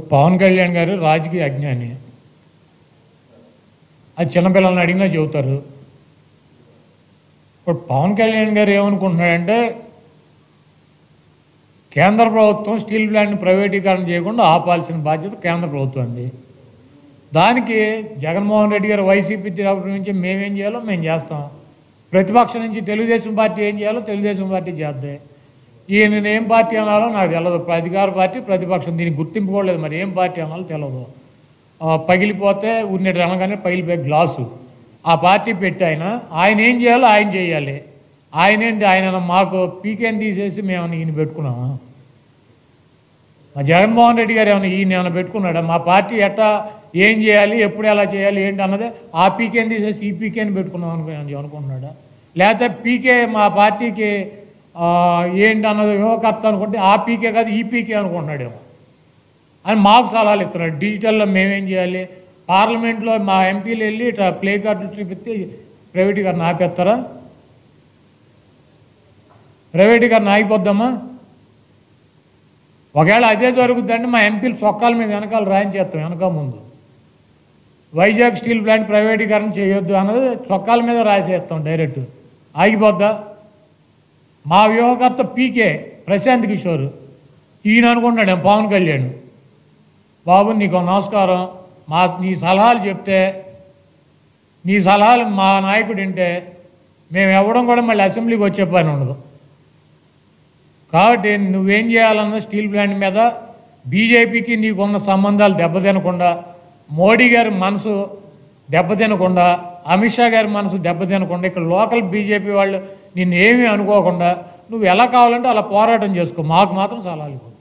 పవన్ కళ్యాణ్ గారు రాజకీయ అజ్ఞాని అది చిన్నపిల్లల్ని అడిగినా చెబుతారు ఇప్పుడు పవన్ కళ్యాణ్ గారు ఏమనుకుంటున్నాడంటే కేంద్ర ప్రభుత్వం స్టీల్ ప్లాంట్ని ప్రైవేటీకరణ చేయకుండా ఆపాల్సిన బాధ్యత కేంద్ర ప్రభుత్వంది దానికి జగన్మోహన్ రెడ్డి గారు వైసీపీ తరపు నుంచి మేమేం చేయాలో మేము చేస్తాం ప్రతిపక్షం నుంచి తెలుగుదేశం పార్టీ ఏం చేయాలో తెలుగుదేశం పార్టీ చేద్దాం ఈయన ఏం పార్టీ అనాలో నాకు తెలియదు అధికార పార్టీ ప్రతిపక్షం దీనికి గుర్తింపు కూడా లేదు మరి ఏం పార్టీ అనాలో తెలియదు ఆ, పగిలిపోతే ఉన్నట్టు అనగానే పగిలిపోయే గ్లాసు ఆ పార్టీ పెట్టి ఆయన ఆయన ఏం చేయాలో ఆయన చేయాలి ఆయన ఏంటి ఆయన మాకు పీకేని తీసేసి మేము ఈయన పెట్టుకున్నామా మా జగన్మోహన్ రెడ్డి గారు ఏమైనా ఈయన ఏమైనా పెట్టుకున్నాడా మా పార్టీ ఎట్టా ఏం చేయాలి ఎప్పుడు ఎలా చేయాలి ఏంటి అన్నదే ఆ పీకేని తీసేసి ఈ పీకేని పెట్టుకున్నాం అనుకో అనుకుంటున్నాడా లేకపోతే పీకే మా పార్టీకి ఆ, ఏంటి అన్నది యువకర్త అనుకుంటే ఆ పీకే కాదు ఈ పీకే అనుకుంటున్నాడేమో అని మాకు సలహాలు ఇస్తున్నాడు డిజిటల్లో మేమేం చేయాలి పార్లమెంట్లో మా ఎంపీలు వెళ్ళి ఇట్లా ప్లే కార్డులు చూపిస్తే ప్రైవేటీకరణ ఆపేస్తారా ప్రైవేటీకరణ ఆగిపోద్దామా ఒకవేళ అదే జరుగుతుందంటే మా ఎంపీలు చొక్కాల మీద వెనకాల రాయించేస్తాం వెనక ముందు వైజాగ్ స్టీల్ ప్లాంట్ ప్రైవేటీకరణ చేయొద్దు అన్నది చొక్కాల మీద రాసేస్తాం డైరెక్ట్ ఆగిపోద్దా మా వ్యూహకర్త పీకే ప్రశాంత్ కిషోర్ ఈయన అనుకుంటున్నాడు ఏం పవన్ కళ్యాణ్ బాబు నీకు నమస్కారం మా నీ సలహాలు చెప్తే నీ సలహాలు మా నాయకుడు వింటే మేము ఇవ్వడం కూడా మళ్ళీ అసెంబ్లీకి వచ్చే పని ఉండదు కాబట్టి నువ్వేం చేయాలన్న స్టీల్ ప్లాంట్ మీద బీజేపీకి నీకున్న సంబంధాలు దెబ్బతినకుండా మోడీ గారి మనసు దెబ్బతినకుండా అమిత్ షా గారి మనసు దెబ్బతినకుండా ఇక్కడ లోకల్ బీజేపీ వాళ్ళు నిన్ను ఏమీ అనుకోకుండా నువ్వు ఎలా కావాలంటే అలా పోరాటం చేసుకో మాకు మాత్రం సలహాలు ఇవ్వద్దు